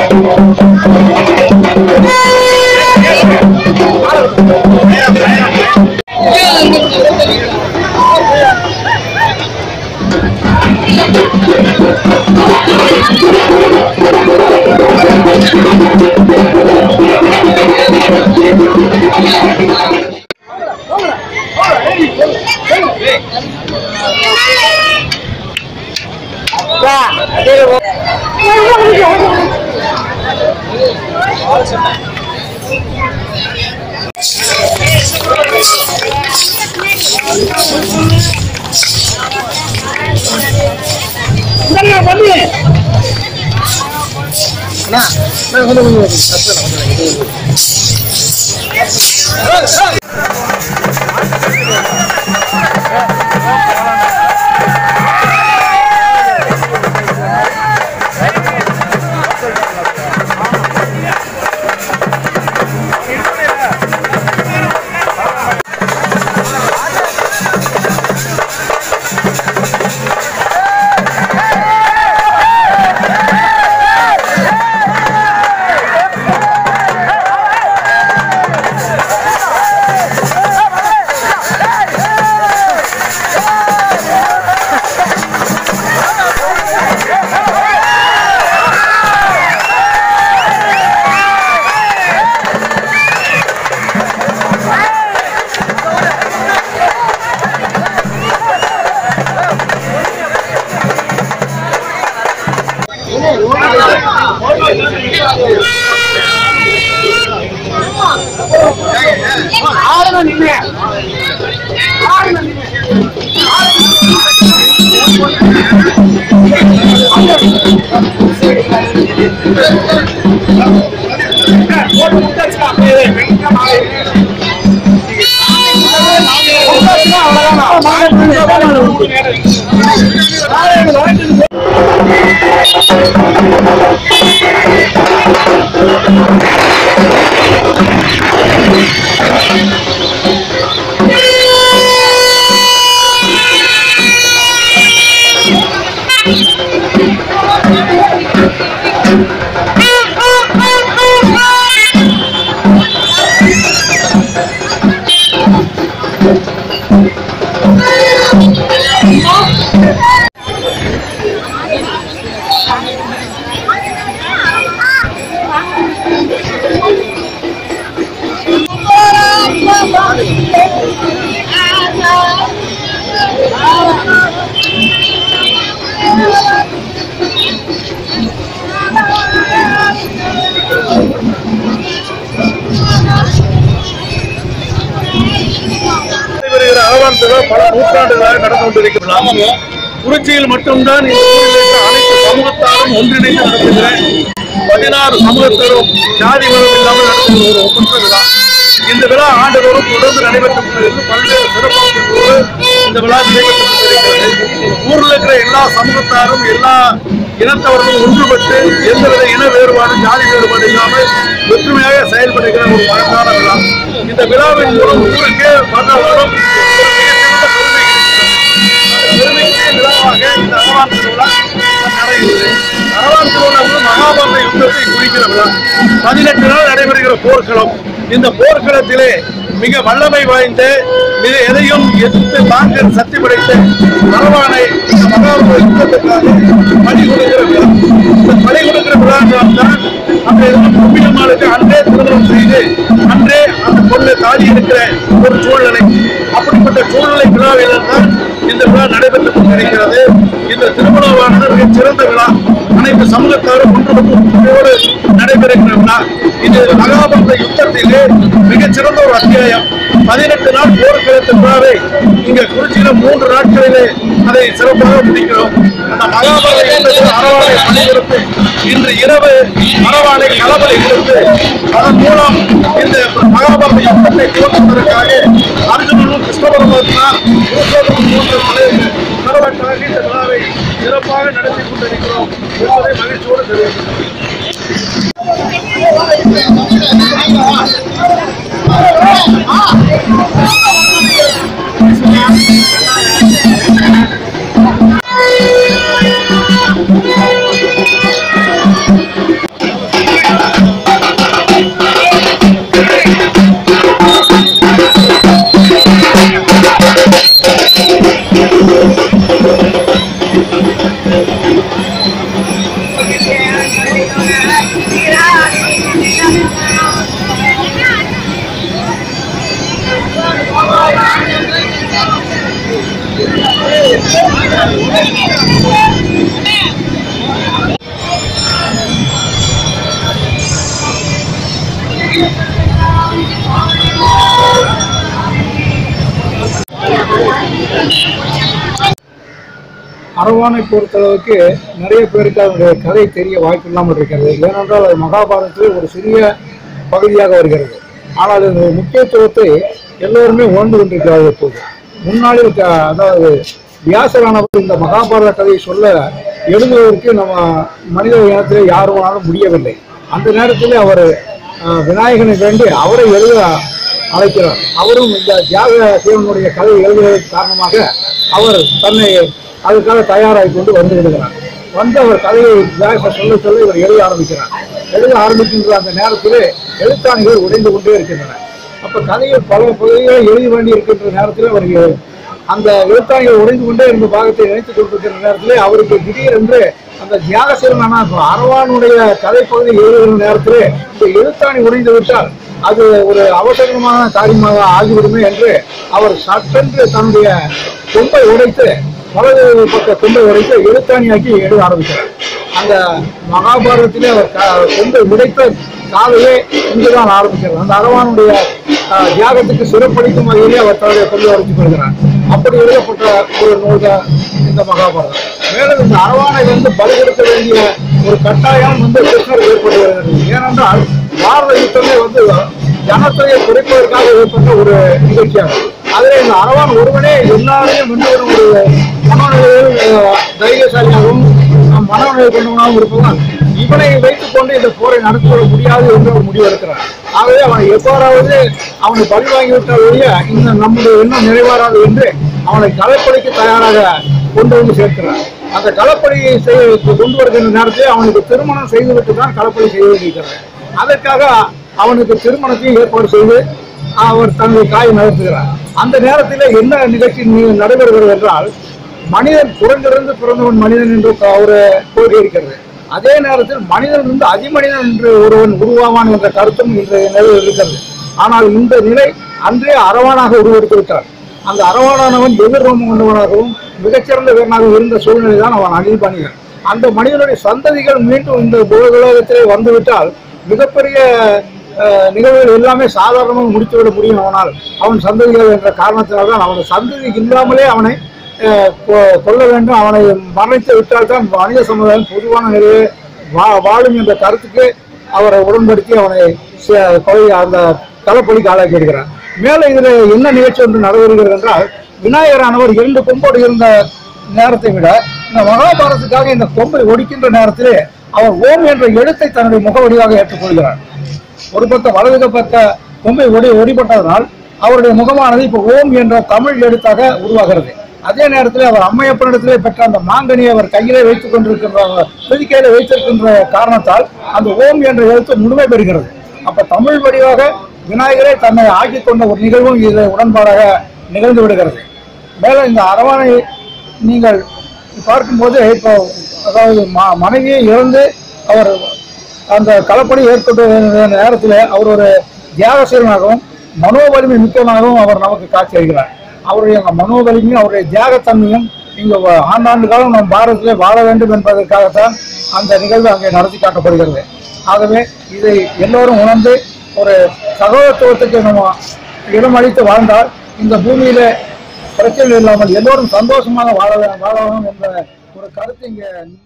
நடைபெறுகிற அரவான்கள் பல நூற்றாண்டுகளாக நடந்து கொண்டிருக்கிறது குறிச்சியில் மட்டும்தான் இந்த ஊரில் இருக்கிற அனைத்து சமூகத்தாரும் ஒன்றிணைந்து நடத்துகிற பதினாறு சமூகத்தரும் ஜாதி மதம் இல்லாமல் நடத்துகிற ஒரு ஒப்பந்த விழா இந்த விழா ஆண்டுதோறும் தொடர்ந்து நடைபெற்று கொண்டிருந்து பல்வேறு சிறப்பாக இந்த விழா நடைபெற்று கொண்டிருக்கிறது ஊரில் இருக்கிற எல்லா சமூகத்தாரும் எல்லா இனத்தவர்களும் ஒன்றுபட்டு எந்தவித இன வேறுபாடு ஜாதி வேறுபாடு இல்லாமல் ஒற்றுமையாக செயல்படுகிற ஒரு மகத்தான விழா இந்த விழாவின் மூலம் ஊருக்கே வருடம் பெருமைக்கு விழாவாக இந்த அரவான் திருவிழா நடைபெறுகிறது அரவான் திருவிழா வந்து மகாபாரத யுத்தத்தை குறிக்கிற விழா பதினெட்டு நாள் நடைபெறுகிற போர்க்களம் இந்த போர்க்களத்திலே மிக வல்லமை வாய்ந்த மிக எதையும் எதிர்த்து தாங்க சக்தி படைத்த அரவானை இந்த மகாபாரத யுத்தத்துக்காக பணி கொடுக்கிற விழா இந்த பணி கொடுக்கிற விழா தான் அந்த கும்பிடமாளுக்கு அன்றே திருமணம் செய்து அன்றே அந்த பொண்ணு தாலி இருக்கிற ஒரு சூழ்நிலை அப்படிப்பட்ட சூழ்நிலை விழாவில் தான் இந்த விழா நடைபெற்றுக் கொண்டிருக்கிறது இந்த திருமணமானது மிக சிறந்த விழா அனைத்து சமூகத்தாரும் ஒன்றுபட்டு நடைபெறுகிற விழா இது மகாபாரத யுத்தத்திலே மிகச்சிறந்த ஒரு அத்தியாயம் பதினெட்டு நாள் போர்க்களத்து விழாவை இங்க குறிச்சியில மூன்று நாட்களிலே அதை சிறப்பாக முடிக்கிறோம் அந்த மகாபாரத யுத்தத்தில் அரவானை பணியெடுத்து இன்று இரவு அரவானை களபலை கொடுத்து அதன் மூலம் இந்த மகாபாரத யுத்தத்தை துவக்குவதற்காக அர்ஜுனனும் கிருஷ்ண பரமாத்மா புருஷோத்தமன் போன்றவர்களே கடவுளுக்காக இந்த விழாவை சிறப்பாக நடத்தி கொண்டிருக்கிறோம் என்பதை மகிழ்ச்சியோடு தெரிவிக்கிறோம் அரவானை பொறுத்தளவுக்கு நிறைய பேருக்கு அதனுடைய கதை தெரிய வாய்ப்பு இல்லாமல் இருக்கிறது ஏனென்றால் அது மகாபாரதத்தில் ஒரு சிறிய பகுதியாக வருகிறது ஆனால் இது முக்கியத்துவத்தை எல்லோருமே உணர்ந்து கொண்டிருக்கிறார்கள் இப்போது முன்னாளில் க- அதாவது வியாசரானவர் இந்த மகாபாரத கதையை சொல்ல எழுதுவதற்கு நம்ம மனித இனத்திலே யாருமானாலும் முடியவில்லை அந்த நேரத்தில் அவர் அஹ், விநாயகனை வேண்டி அவரை எழுத அழைக்கிறார் அவரும் இந்த தியாக சிவனுடைய கதை எழுதுவதற்கு காரணமாக அவர் தன்னை அதுக்காக தயாராகி கொண்டு வந்து விடுகிறார் வந்து அவர் கதையை வியாசர் சொல்ல சொல்ல இவர் எழுத ஆரம்பிக்கிறார் எழுத ஆரம்பிக்கின்ற அந்த நேரத்திலே எழுத்தாணிகள் உடைந்து கொண்டே இருக்கின்றன அப்ப கதையை பல பகுதிகளை எழுத வேண்டி இருக்கின்ற நேரத்தில் அவர் எ- அந்த எழுத்தாணிகள் உடைந்து கொண்டே இருந்த பாகத்தை நினைத்துக் கொண்டிருக்கிற நேரத்திலே அவருக்கு திடீரென்று அந்த தியாகசீலனான அரவானுடைய கதைப்பகுதி எழுதுகிற நேரத்திலே இந்த எழுத்தாணி உடைந்து விட்டால் அது ஒரு அவசரமான காரியமாக ஆகிவிடுமே என்று அவர் சட்டென்று தன்னுடைய கொம்பை உடைத்து வலது பக்க கொம்பை உடைத்து எழுத்தாணியாக்கி எழுத ஆரம்பிக்கிறார் அந்த மகாபாரதத்திலே அவர் க- கொம்பை உடைத்த காலையே இங்குதான் ஆரம்பிக்கிறது அந்த அரவானுடைய ஆஹ், தியாகத்துக்கு சிறப்பளிக்கும் வகையிலே அவர் தன்னுடைய கொம்பை உடைத்துக் கொள்கிறார் அப்படி எழுதப்பட்ட ஒரு நூல் தான் இந்த மகாபாரதம் மேலும் இந்த அரவானை வந்து பலிகொடுக்க வேண்டிய ஒரு கட்டாயம் வந்து கிருஷ்ணர் ஏற்பட்டு வருகிறது ஏனென்றால் பாரத யுத்தமே வந்து ஜனத்தொகையை குறைப்பதற்காக ஏற்பட்ட ஒரு நிகழ்ச்சியாகும் அதில் இந்த அரவான் ஒருவனே எல்லாரையும் வென்று வரும் ஒரு மனோநிலையில் அஹ், தைரியசாலியாகவும் அஹ், மனோநிலை கொண்டவனாகவும் இருப்பதால் இவனை வைத்துக் கொண்டு இந்த போரை நடத்திவிட முடியாது என்று அவர் முடிவெடுக்கிறார் ஆகவே அவனை எவ்வாறாவது அவனை பழி வாங்கிவிட்டால் ஒழிய இந்த நம்முடைய எண்ணம் நிறைவேறாது என்று அவனை கலைப்படைக்கு தயாராக கொண்டு வந்து சேர்க்கிறார் அந்த களப்பணியை செய்ய கொண்டு வருகின்ற நேரத்தில் அவனுக்கு திருமணம் செய்துவிட்டு தான் களப்பணி செய்ய வேண்டியிருக்கிறார் அதற்காக அவனுக்கு திருமணத்தையும் ஏற்பாடு செய்து அவர் தனது காயை நகர்த்துகிறார் அந்த நேரத்தில் என்ன நிகழ்ச்சி நி- நடைபெறுகிறது என்றால் மனிதன் குரங்கிலிருந்து பிறந்தவன் மனிதன் என்று ஒரு கொள்கை இருக்கிறது அதே நேரத்தில் மனிதனிலிருந்து அதிமனிதன் என்று ஒருவன் உருவாவான் என்ற கருத்தும் இன்றைய நிலையில் இருக்கிறது ஆனால் இந்த நிலை அன்றே அரவானாக உருவெடுத்து விட்டார் அந்த அரவானானவன் எதிர்ரோமம் கொண்டவனாகவும் மிகச்சிறந்த வீரனாக இருந்த சூழ்நிலை தான் அவன் அணில்பாணிகள் அந்த மனிதனுடைய சந்ததிகள் மீண்டும் இந்த உலகத்திலே வந்துவிட்டால் மிகப்பெரிய அஹ், நிகழ்வுகள் எல்லாமே சாதாரணமாக முடித்துவிட முடியும் அவனால் அவன் சந்ததிகள் என்ற காரணத்தினால் தான் அவனை சந்ததி இல்லாமலே அவனை அஹ், கொ- கொல்ல வேண்டும் அவனை மரணித்து விட்டால் தான் மனித சமுதாயம் பொதுவான நிலையை வா வாழும் என்ற கருத்துக்கு அவரை உடன்படுத்தி அவனை ச- கொலை அந்த களப்பொலிக்கு ஆளாக்கி இருக்கிறார் மேலே இதில் என்ன நிகழ்ச்சி ஒன்று நடைபெறுகிறது என்றால் விநாயகரானவர் இரண்டு கொம்போடு இருந்த நேரத்தை விட இந்த மகாபாரதத்துக்காக இந்த கொம்பை ஒடிக்கின்ற நேரத்திலே அவர் ஓம் என்ற எழுத்தை தன்னுடைய முகவடிவாக ஏற்றுக்கொள்கிறார் ஒரு பக்க வலது பக்க கொம்பை ஒடி ஒடிப்பட்டதனால் அவருடைய முகமானது இப்போ ஓம் என்ற தமிழ் எழுத்தாக உருவாகிறது அதே நேரத்தில் அவர் அம்மையப்பனிடத்திலே பெற்ற அந்த மாங்கனியை அவர் கையிலே வைத்துக் கொண்டிருக்கின்ற துதிக்கையில வைத்திருக்கின்ற காரணத்தால் அந்த ஓம் என்ற எழுத்து முழுமை பெறுகிறது அப்ப தமிழ் வடிவாக விநாயகரை தன்னை ஆக்கிக் கொண்ட ஒரு நிகழ்வும் இதில் உடன்பாடாக நிகழ்ந்து விடுகிறது மேலும் இந்த அரவானை நீங்கள் பார்க்கும்போது இப்போ அதாவது ம- மனைவியை இழந்து அவர் அந்த களப்பணி ஏற்பட்ட நேரத்தில் அவர் ஒரு தியாகசீலனாகவும் மனோவலிமை மிக்கவனாகவும் அவர் நமக்கு காட்சி அளிக்கிறார் அவருடைய அந்த மனோவலிமையும் அவருடைய தியாகத்தன்மையும் இங்கே ஆண்டாண்டு காலம் நம் பாரதத்திலே வாழ வேண்டும் என்பதற்காகத்தான் அந்த நிகழ்வு அங்கே நடத்தி காட்டப்படுகிறது ஆகவே இதை எல்லோரும் உணர்ந்து ஒரு சகோதரத்துவத்துக்கு நம்ம இடமளித்து வாழ்ந்தால் இந்த பூமியில பிரச்சனை இல்லாமல் எல்லோரும் சந்தோஷமாக வாழ வாழணும் என்ற ஒரு கருத்து இங்கே